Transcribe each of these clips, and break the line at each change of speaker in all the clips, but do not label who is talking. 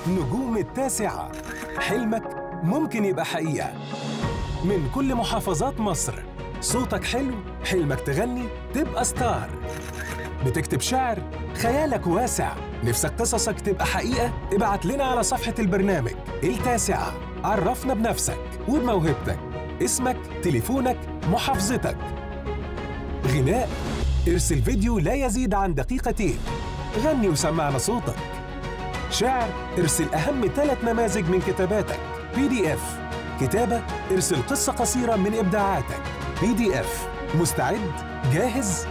نجوم التاسعة حلمك ممكن يبقى حقيقة من كل محافظات مصر صوتك حلو حلمك تغني تبقى ستار بتكتب شعر خيالك واسع نفسك قصصك تبقى حقيقة ابعت لنا على صفحة البرنامج التاسعة عرفنا بنفسك وبموهبتك اسمك تليفونك محافظتك غناء ارسل فيديو لا يزيد عن دقيقتين غني وسمعنا صوتك شعر ارسل أهم ثلاث نماذج من كتاباتك بي دي اف كتابة ارسل قصة قصيرة من إبداعاتك بي دي اف مستعد جاهز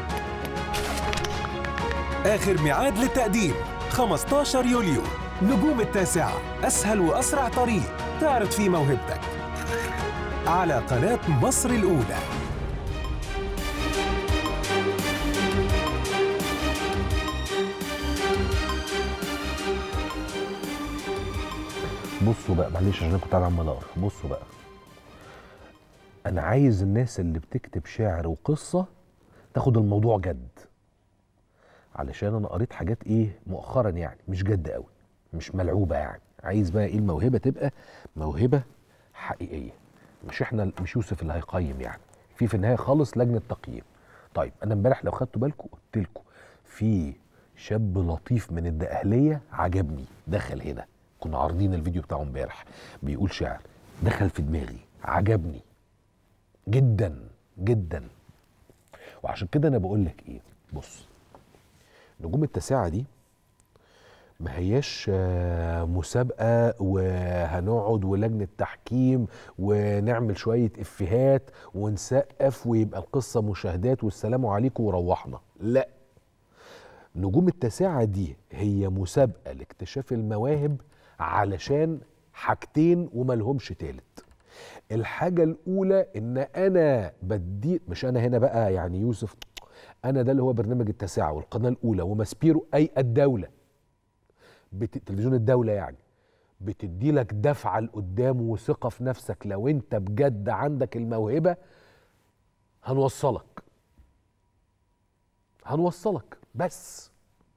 آخر ميعاد للتقديم 15 يوليو نجوم التاسعة أسهل وأسرع طريق تعرض فيه موهبتك على قناة مصر الأولى
بصوا بقى معلش عشان انا كنت قاعد عمال اقرا بصوا بقى انا عايز الناس اللي بتكتب شعر وقصه تاخد الموضوع جد علشان انا قريت حاجات ايه مؤخرا يعني مش جد قوي مش ملعوبه يعني عايز بقى ايه الموهبه تبقى موهبه حقيقيه مش احنا مش يوسف اللي هيقيم يعني في في النهايه خالص لجنه تقييم طيب انا امبارح لو خدتوا بالكم قلت لكم في شاب لطيف من الدقهليه عجبني دخل هنا كنا عارضين الفيديو بتاعه امبارح بيقول شعر دخل في دماغي عجبني جدا جدا وعشان كده انا بقول لك ايه بص نجوم التساعة دي ما هياش آه، مسابقة وهنقعد ولجنة تحكيم ونعمل شوية إفيهات ونسقف ويبقى القصة مشاهدات والسلام عليكم وروحنا لا نجوم التساعة دي هي مسابقة لاكتشاف المواهب علشان حاجتين وملهمش تالت الحاجة الأولى إن أنا بدي مش أنا هنا بقى يعني يوسف أنا ده اللي هو برنامج التساعة والقناة الأولى ومسبيرو أي الدولة بت... تلفزيون الدولة يعني بتدي لك دفعة لقدام وثقة في نفسك لو أنت بجد عندك الموهبة هنوصلك هنوصلك بس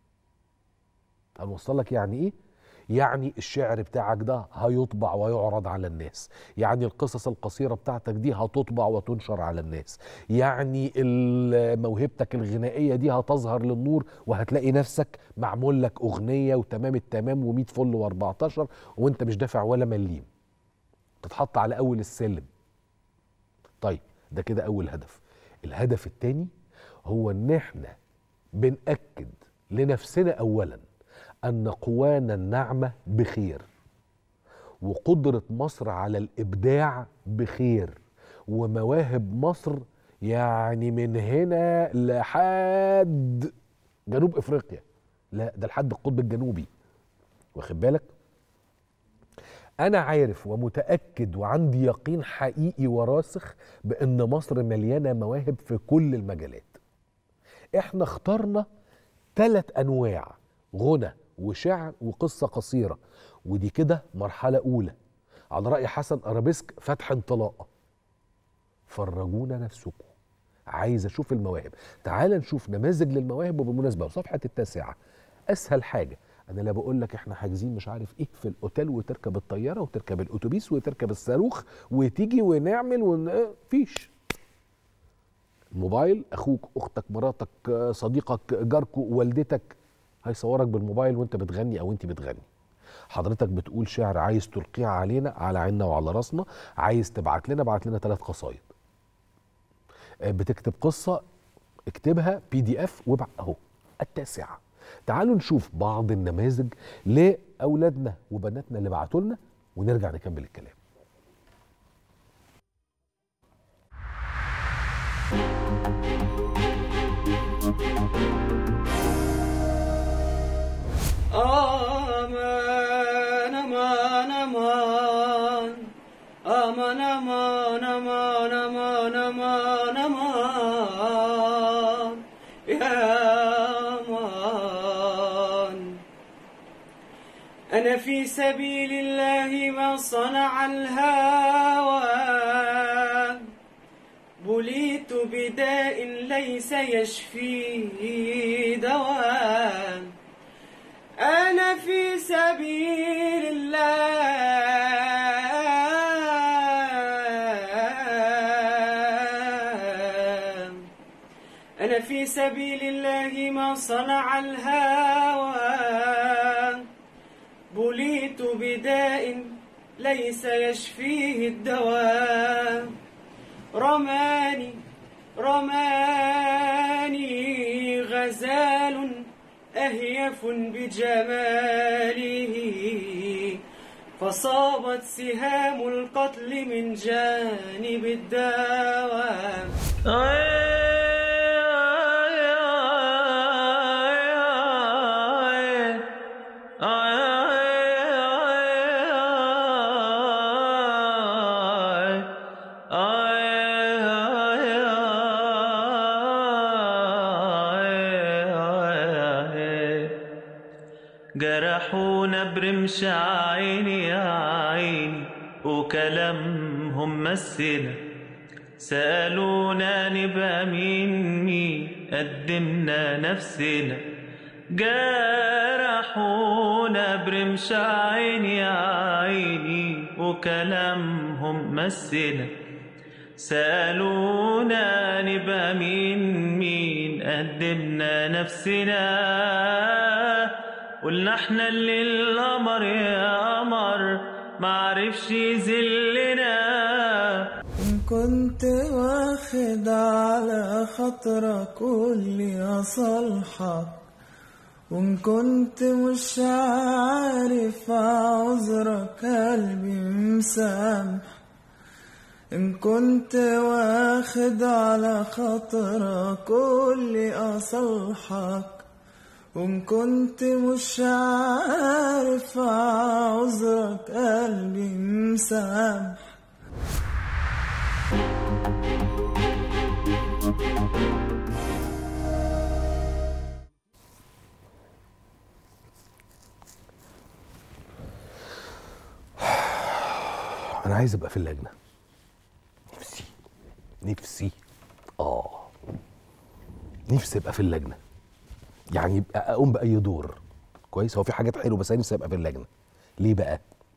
هنوصلك يعني ايه يعني الشعر بتاعك ده هيطبع ويعرض على الناس يعني القصص القصيرة بتاعتك دي هتطبع وتنشر على الناس يعني ال- موهبتك الغنائية دي هتظهر للنور وهتلاقي نفسك معمول لك أغنية وتمام التمام و100 فل و14 وانت مش دافع ولا مليم تتحط على أول السلم طيب ده كده أول هدف الهدف التاني هو ان احنا بنأكد لنفسنا أولا أن قوانا الناعمة بخير وقدرة مصر على الإبداع بخير ومواهب مصر يعني من هنا لحد جنوب إفريقيا لا ده لحد القطب الجنوبي واخد بالك أنا عارف ومتأكد وعندي يقين حقيقي وراسخ بأن مصر مليانة مواهب في كل المجالات احنا اخترنا ثلاث انواع غنى وشعر وقصه قصيره ودي كده مرحله اولى على راي حسن ارابيسك فتح انطلاقه فرجونا نفسكم عايز اشوف المواهب تعال نشوف نماذج للمواهب وبالمناسبه صفحه التاسعه اسهل حاجه انا لا بقول لك احنا حاجزين مش عارف ايه في الاوتيل وتركب الطياره وتركب الاتوبيس وتركب الصاروخ وتيجي ونعمل ون... اه، فيش الموبايل اخوك اختك مراتك آه، صديقك جاركو والدتك هيصورك بالموبايل وانت بتغني او انت بتغني حضرتك بتقول شعر عايز تلقيه علينا على عيننا وعلى راسنا عايز تبعت لنا بعت لنا ثلاث قصايد آه، بتكتب قصه اكتبها بي دي اف وابعت اهو التاسعه تعالوا نشوف بعض النماذج لاولادنا وبناتنا اللي بعتوا لنا ونرجع نكمل الكلام
Aman aman aman Aman aman aman aman aman aman Ya aman أنا في سبيل الله ما صنع الهوى بليت بداء ليس يشفيه دواء أنا في سبيل صنع الهوى بليت بداء ليس يشفيه الدواء رماني رماني غزال أهيف بجماله فصابت سهام القتل من جانب الدوام
جرحونا برمش عيني يا عيني وكلامهم مسنا سألونا نبقى مين مين قدمنا نفسنا جرحونا برمش عيني يا عيني وكلامهم مسنا سألونا نبقى مين مين قدمنا نفسنا قلنا احنا اللي القمر يا قمر معرفش يذلنا
إن كنت واخد على خاطرك قولي أصالحك وإن كنت مش عارف عذرك قلبي مسامح إن كنت واخد على خاطرك قولي أصالحك وإن كنت مش عارف عذرك قلبي مسامح
انا عايز ابقى في اللجنه نفسي نفسي اه نفسي ابقى في اللجنه يعني يبقى اقوم باي دور كويس هو في حاجات حلوه بس انا نفسي ابقى في اللجنه ليه بقى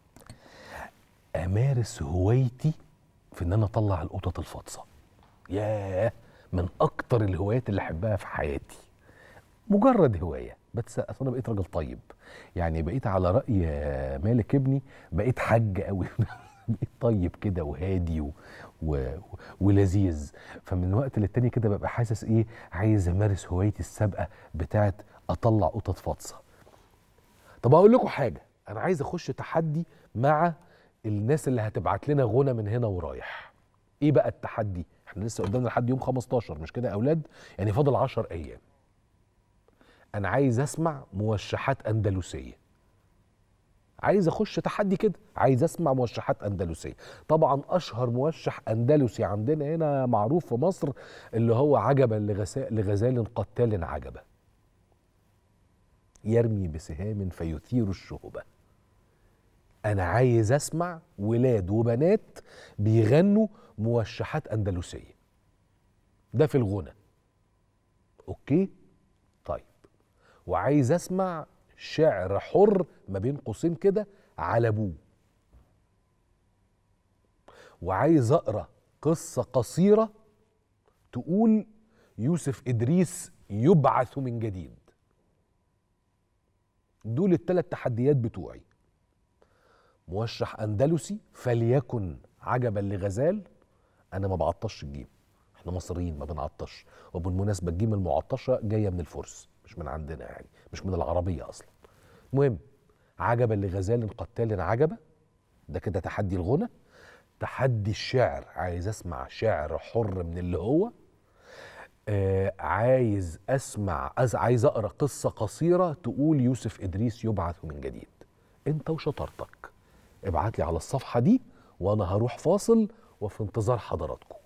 امارس هوايتي في ان انا اطلع القطط الفاطسه ياه من اكتر الهوايات اللي احبها في حياتي مجرد هوايه بس اصل انا بقيت راجل طيب يعني بقيت على راي مالك ابني بقيت حج قوي بقيت طيب كده وهادي و... و... ولذيذ فمن وقت للتاني كده ببقى حاسس ايه عايز امارس هوايتي السابقه بتاعت اطلع قطط فاطسه طب اقول لكم حاجه انا عايز اخش تحدي مع الناس اللي هتبعت لنا غنى من هنا ورايح ايه بقى التحدي احنا لسه قدامنا لحد يوم 15 مش كده يا اولاد يعني فاضل 10 ايام انا عايز اسمع موشحات اندلسيه عايز اخش تحدي كده عايز اسمع موشحات اندلسيه طبعا اشهر موشح اندلسي عندنا هنا معروف في مصر اللي هو عجبا لغسا- لغزال قتال عجبه يرمي بسهام فيثير الشهبه انا عايز اسمع ولاد وبنات بيغنوا موشحات اندلسيه ده في الغنى اوكي طيب وعايز اسمع شعر حر ما بين قوسين كده على ابوه وعايز اقرا قصه قصيره تقول يوسف ادريس يبعث من جديد دول الثلاث تحديات بتوعي موشح اندلسي فليكن عجبا لغزال انا ما بعطش الجيم احنا مصريين ما بنعطش وبالمناسبه الجيم المعطشه جايه من الفرس مش من عندنا يعني مش من العربيه اصلا المهم عجبا لغزال قتال عجبه ده كده تحدي الغنى تحدي الشعر عايز اسمع شعر حر من اللي هو آه عايز اسمع أز عايز اقرا قصه قصيره تقول يوسف ادريس يبعث من جديد انت وشطارتك ابعت لي على الصفحه دي وانا هروح فاصل وفي انتظار حضراتكم